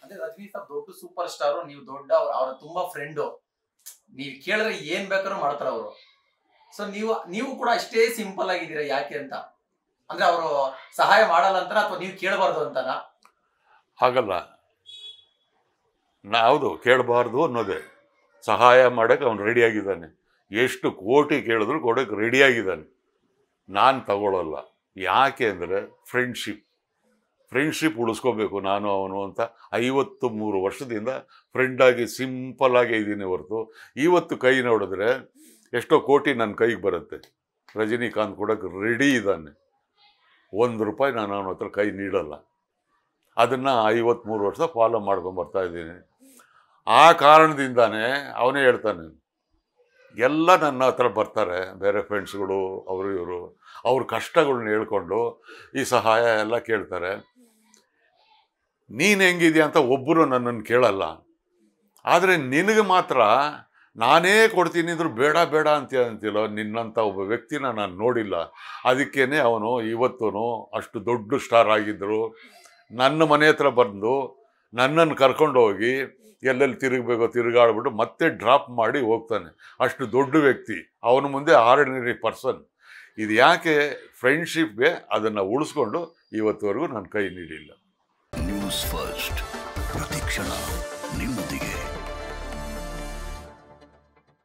ಅದೇ ರಜನಿ ಸರ್ ದೊಡ್ಡ super star ನೀವು ದೊಡ್ಡ ಅವ್ರ ತುಂಬಾ ಫ್ರೆಂಡು ನೀವ್ ಕೇಳಿದ್ರೆ ಏನ್ ಬೇಕಾದ್ರೂ ಮಾಡ್ತಾರ ಅವರು ಸೊ ನೀವು ನೀವು ಕೂಡ ಅಷ್ಟೇ ಸಿಂಪಲ್ ಆಗಿದ್ದೀರಾ ಯಾಕೆ ಅಂತ ಅಂದ್ರೆ ಅವರು ಸಹಾಯ ಮಾಡಲ್ಲ ಅಂತಾನ ಅಥವಾ ನೀವು ಕೇಳಬಾರ್ದು ಅಂತಾನ ಹಾಗಲ್ಲ ಹೌದು ಕೇಳಬಾರ್ದು ಅನ್ನೋದೇ ಸಹಾಯ ಮಾಡೋಕ್ಕೆ ಅವನು ರೆಡಿಯಾಗಿದ್ದಾನೆ ಎಷ್ಟು ಕೋಟಿ ಕೇಳಿದ್ರು ಕೊಡೋಕ್ಕೆ ರೆಡಿಯಾಗಿದ್ದಾನೆ ನಾನು ತಗೊಳ್ಳಲ್ಲ ಯಾಕೆ ಅಂದರೆ ಫ್ರೆಂಡ್ಶಿಪ್ ಫ್ರೆಂಡ್ಶಿಪ್ ಉಳಿಸ್ಕೋಬೇಕು ನಾನು ಅವನು ಅಂತ ಐವತ್ತು ಮೂರು ವರ್ಷದಿಂದ ಫ್ರೆಂಡಾಗಿ ಸಿಂಪಲ್ಲಾಗಿ ಇದ್ದೀನಿ ಹೊರತು ಇವತ್ತು ಕೈ ನೋಡಿದ್ರೆ ಎಷ್ಟೋ ಕೋಟಿ ನನ್ನ ಕೈಗೆ ಬರುತ್ತೆ ರಜನಿಕಾಂತ್ ಕೊಡೋಕ್ಕೆ ರೆಡಿ ಇದ್ದಾನೆ ಒಂದು ರೂಪಾಯಿ ನಾನು ಅವನ ಹತ್ರ ಕೈ ನೀಡಲ್ಲ ಅದನ್ನು ಐವತ್ತ್ಮೂರು ವರ್ಷ ಫಾಲೋ ಮಾಡ್ಕೊಂಡು ಬರ್ತಾ ಇದ್ದೀನಿ ಆ ಕಾರಣದಿಂದಾನೇ ಅವನೇ ಹೇಳ್ತಾನೆ ಎಲ್ಲ ನನ್ನ ಹತ್ರ ಬರ್ತಾರೆ ಬೇರೆ ಫ್ರೆಂಡ್ಸ್ಗಳು ಅವರು ಇವರು ಅವ್ರ ಕಷ್ಟಗಳನ್ನ ಹೇಳ್ಕೊಂಡು ಈ ಸಹಾಯ ಎಲ್ಲ ಕೇಳ್ತಾರೆ ನೀನು ಹೆಂಗಿದ್ಯಾ ಅಂತ ಒಬ್ಬರು ನನ್ನನ್ನು ಕೇಳಲ್ಲ ಆದರೆ ನಿನಗೆ ಮಾತ್ರ ನಾನೇ ಕೊಡ್ತೀನಿ ಅಂದ್ರು ಬೇಡ ಬೇಡ ಅಂತ ಅಂತಿಲ್ಲ ನಿನ್ನಂಥ ಒಬ್ಬ ವ್ಯಕ್ತಿನ ನಾನು ನೋಡಿಲ್ಲ ಅದಕ್ಕೇನೆ ಅವನು ಇವತ್ತೂ ಅಷ್ಟು ದೊಡ್ಡ ಸ್ಟಾರ್ ಆಗಿದ್ದರು ನನ್ನ ಮನೆ ಹತ್ರ ಬಂದು ನನ್ನನ್ನು ಕರ್ಕೊಂಡು ಹೋಗಿ ಎಲ್ಲೆಲ್ಲಿ ತಿರುಗಬೇಕೋ ತಿರುಗಾಡ್ಬಿಟ್ಟು ಮತ್ತೆ ಡ್ರಾಪ್ ಮಾಡಿ ಹೋಗ್ತಾನೆ ಅಷ್ಟು ದೊಡ್ಡ ವ್ಯಕ್ತಿ ಅವನ ಮುಂದೆ ಆರ್ಡಿನರಿ ಪರ್ಸನ್ ಇದು ಯಾಕೆ ಫ್ರೆಂಡ್ಶಿಪ್ಗೆ ಅದನ್ನು ಉಳಿಸ್ಕೊಂಡು ಇವತ್ತುವರೆಗೂ ನನ್ನ ಕೈ ನೀಡಿಲ್ಲ ನ್ಯೂಸ್ ಫಸ್ಟ್ ಪ್ರತಿಕ್ಷಣ